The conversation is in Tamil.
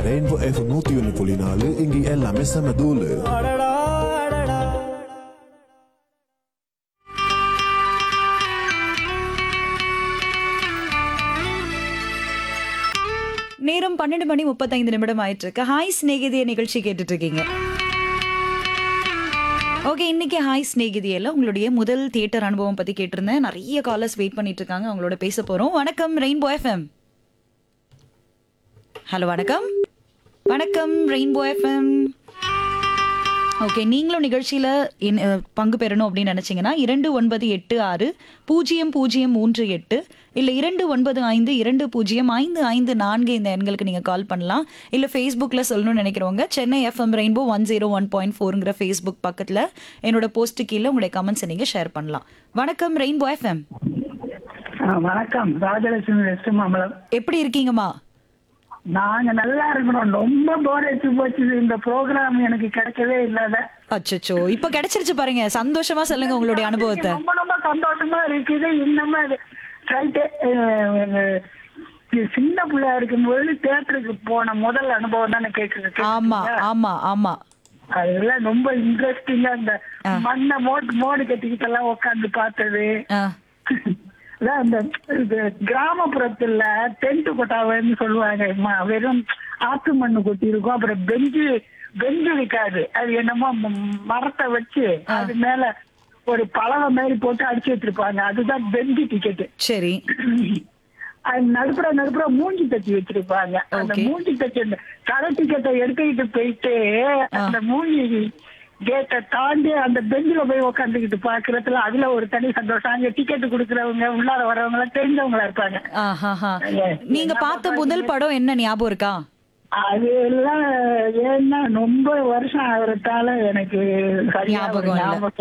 ரெயின்போ எஃப் நூத்தி ஒன்னு புள்ளி நாலு இங்க எல்லாமே செம தூளு நேரம் பன்னெண்டு மணி முப்பத்தைந்து நிமிடம் ஆயிட்டு இருக்கு ஹாய் ஸ்நேகிதிய நிகழ்ச்சி கேட்டுட்டு இருக்கீங்க ஓகே இன்னைக்கு ஹாய் ஸ்நேகிதியில உங்களுடைய முதல் தியேட்டர் அனுபவம் பத்தி கேட்டிருந்தேன் நிறைய காலர்ஸ் வெயிட் பண்ணிட்டு இருக்காங்க அவங்களோட பேச போறோம் வணக்கம் ரெயின்போ எஃப்எம் ஹலோ வணக்கம் வணக்கம் ரெயின்போ எஃப்எம் ஓகே நீங்களும் நிகழ்ச்சியில் இன்- அஹ், பங்கு பெறணும் அப்படின்னு நினச்சிங்கன்னா இரண்டு ஒன்பது எட்டு ஆறு பூஜ்ஜியம் பூஜ்ஜியம் மூன்று எட்டு இல்லை இரண்டு ஒன்பது ஐந்து இரண்டு பூஜ்ஜியம் ஐந்து ஐந்து நான்கு இந்த எண்களுக்கு நீங்கள் கால் பண்ணலாம் இல்லை ஃபேஸ்புக்கில் சொல்லணும்னு நினைக்கிறவங்க Chennai FM rainbow one zero one point ஃபோருங்கிற ஃபேஸ்புக் பக்கத்தில் என்னோட போஸ்ட்டு கீழே உங்களுடைய கமெண்ட்ஸை நீங்கள் ஷேர் பண்ணலாம் வணக்கம் ரெயின்போ எஃப்எம் ஆ, வணக்கம் ராஜலட்சுமி வெஸ்ட் மாம்பலம் எப்படி இருக்கீங்கம்மா நாங்க நல்லா இருக்கணும் ரொம்ப போர் அடிச்சு போச்சு இந்த ப்ரோக்ராம் எனக்கு கிடைக்கவே இல்லாத அச்சச்சோ இப்போ கிடைச்சிருச்சு பாருங்க சந்தோஷமா சொல்லுங்க உங்களுடைய அனுபவத்தை ரொம்ப ரொம்ப சந்தோஷமா இருக்குது இன்னமும் அது ரைட்டு சின்ன பிள்ளையா இருக்கும்போது தியேட்டருக்கு போன முதல் அனுபவம் தானே கேக்குறது ஆமா ஆமா ஆமா அதெல்லாம் ரொம்ப இன்ட்ரெஸ்டிங்கா இந்த மண்ணை மோடு மோடு கட்டிக்கிட்டு எல்லாம் உட்காந்து பார்த்தது ஆ அதான் இந்த இது கிராமப்புறத்துல டென்ட் கொட்டாவைன்னு சொல்லுவாங்க ம- வெறும் ஆத்து மண்ணு கொட்டி இருக்கும் அப்புறம் பெஞ்சு பெஞ்சு இருக்காது அது என்னமோ ம- மரத்தை வச்சு அது மேல ஒரு பலகை மாதிரி போட்டு அடிச்சு வச்சிருப்பாங்க அதுதான் பெஞ்சு டிக்கெட் சரி அது நடுப்புற நடுப்புற மூஞ்சி தச்சு வச்சிருப்பாங்க அந்த Okay. மூஞ்சி தச்சு அந்த கடை டிக்கெட்டை எடுத்துக்கிட்டு போயிட்டு அந்த மூஞ்சி கேட்டை தாண்டி அந்த பெஞ்சில போய் உட்காந்துக்கிட்டு பாக்குறதுல அதுல ஒரு தனி சந்தோஷம் அங்க டிக்கெட் குடுக்கறவங்க உள்ளார வரவங்க எல்லாம் தெரிஞ்சவங்களா இருப்பாங்க ஆஹாஹா. நீங்க பார்த்த முதல் படம் என்ன ஞாபகம் இருக்கா அது எல்லாம் ஏன்னா ரொம்ப வருஷம் ஆகுறதால எனக்கு சரியா ஒரு ஞாபகம் இல்ல. ஞாபகம்